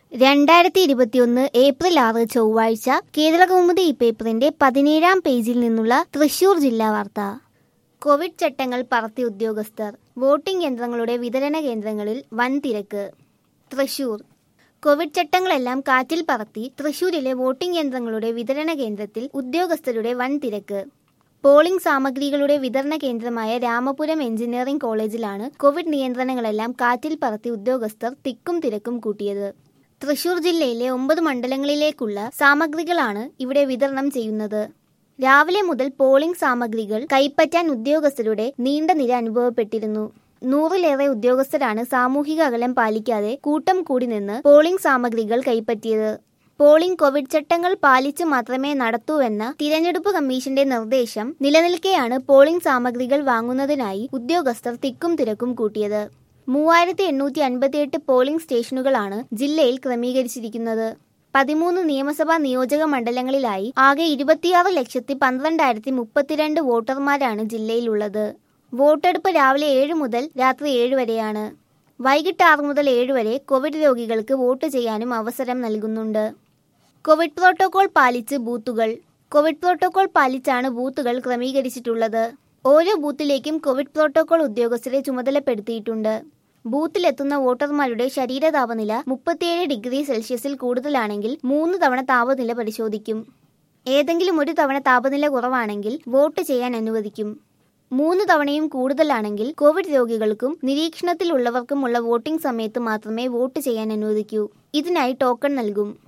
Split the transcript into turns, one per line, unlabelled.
രണ്ടായിരത്തി ഇരുപത്തിയൊന്ന് ഏപ്രിൽ ആറ് ചൊവ്വാഴ്ച കേരളകൗമുദി ഈ പേപ്പറിന്റെ പതിനേഴാം പേജിൽ നിന്നുള്ള തൃശൂർ ജില്ലാ വാർത്ത കോവിഡ് ചട്ടങ്ങൾ പറത്തി ഉദ്യോഗസ്ഥർ വോട്ടിംഗ് യന്ത്രങ്ങളുടെ വിതരണ കേന്ദ്രങ്ങളിൽ വൻ തിരക്ക് തൃശൂർ കോവിഡ് ചട്ടങ്ങളെല്ലാം കാറ്റിൽ പറത്തി തൃശൂരിലെ വോട്ടിംഗ് യന്ത്രങ്ങളുടെ വിതരണ കേന്ദ്രത്തിൽ ഉദ്യോഗസ്ഥരുടെ വൻ തിരക്ക് പോളിംഗ് സാമഗ്രികളുടെ വിതരണ കേന്ദ്രമായ രാമപുരം എഞ്ചിനീയറിംഗ് കോളേജിലാണ് കോവിഡ് നിയന്ത്രണങ്ങളെല്ലാം കാറ്റിൽ പറത്തി ഉദ്യോഗസ്ഥർ തിക്കും തിരക്കും കൂട്ടിയത് തൃശൂർ ജില്ലയിലെ ഒമ്പത് മണ്ഡലങ്ങളിലേക്കുള്ള സാമഗ്രികളാണ് ഇവിടെ വിതരണം ചെയ്യുന്നത് രാവിലെ മുതൽ പോളിംഗ് സാമഗ്രികൾ കൈപ്പറ്റാൻ ഉദ്യോഗസ്ഥരുടെ നീണ്ട നിര അനുഭവപ്പെട്ടിരുന്നു നൂറിലേറെ ഉദ്യോഗസ്ഥരാണ് സാമൂഹിക അകലം പാലിക്കാതെ കൂട്ടം കൂടി നിന്ന് പോളിംഗ് സാമഗ്രികൾ കൈപ്പറ്റിയത് പോളിംഗ് കോവിഡ് ചട്ടങ്ങൾ പാലിച്ച് മാത്രമേ നടത്തൂവെന്ന തിരഞ്ഞെടുപ്പ് കമ്മീഷന്റെ നിർദ്ദേശം നിലനിൽക്കെയാണ് പോളിംഗ് സാമഗ്രികൾ വാങ്ങുന്നതിനായി ഉദ്യോഗസ്ഥർ തിക്കും തിരക്കും കൂട്ടിയത് മൂവായിരത്തി എണ്ണൂറ്റി അൻപത്തിയെട്ട് പോളിംഗ് സ്റ്റേഷനുകളാണ് ജില്ലയിൽ ക്രമീകരിച്ചിരിക്കുന്നത് പതിമൂന്ന് നിയമസഭാ നിയോജക മണ്ഡലങ്ങളിലായി ആകെ ഇരുപത്തിയാറ് ലക്ഷത്തി പന്ത്രണ്ടായിരത്തി മുപ്പത്തിരണ്ട് വോട്ടർമാരാണ് ജില്ലയിലുള്ളത് വോട്ടെടുപ്പ് രാവിലെ ഏഴ് മുതൽ രാത്രി ഏഴ് വരെയാണ് വൈകിട്ട് ആറ് മുതൽ ഏഴ് വരെ കോവിഡ് രോഗികൾക്ക് വോട്ട് ചെയ്യാനും അവസരം നൽകുന്നുണ്ട് കോവിഡ് പ്രോട്ടോകോൾ പാലിച്ച് ബൂത്തുകൾ കോവിഡ് പ്രോട്ടോകോൾ പാലിച്ചാണ് ബൂത്തുകൾ ക്രമീകരിച്ചിട്ടുള്ളത് ഓരോ ബൂത്തിലേക്കും കോവിഡ് പ്രോട്ടോകോൾ ഉദ്യോഗസ്ഥരെ ചുമതലപ്പെടുത്തിയിട്ടുണ്ട് ബൂത്തിലെത്തുന്ന വോട്ടർമാരുടെ ശരീര താപനില മുപ്പത്തിയേഴ് ഡിഗ്രി സെൽഷ്യസിൽ കൂടുതലാണെങ്കിൽ മൂന്ന് തവണ താപനില പരിശോധിക്കും ഏതെങ്കിലും ഒരു തവണ താപനില കുറവാണെങ്കിൽ വോട്ട് ചെയ്യാൻ അനുവദിക്കും മൂന്ന് തവണയും കൂടുതലാണെങ്കിൽ കോവിഡ് രോഗികൾക്കും നിരീക്ഷണത്തിലുള്ളവർക്കുമുള്ള വോട്ടിംഗ് സമയത്ത് മാത്രമേ വോട്ട് ചെയ്യാൻ അനുവദിക്കൂ ഇതിനായി ടോക്കൺ നൽകും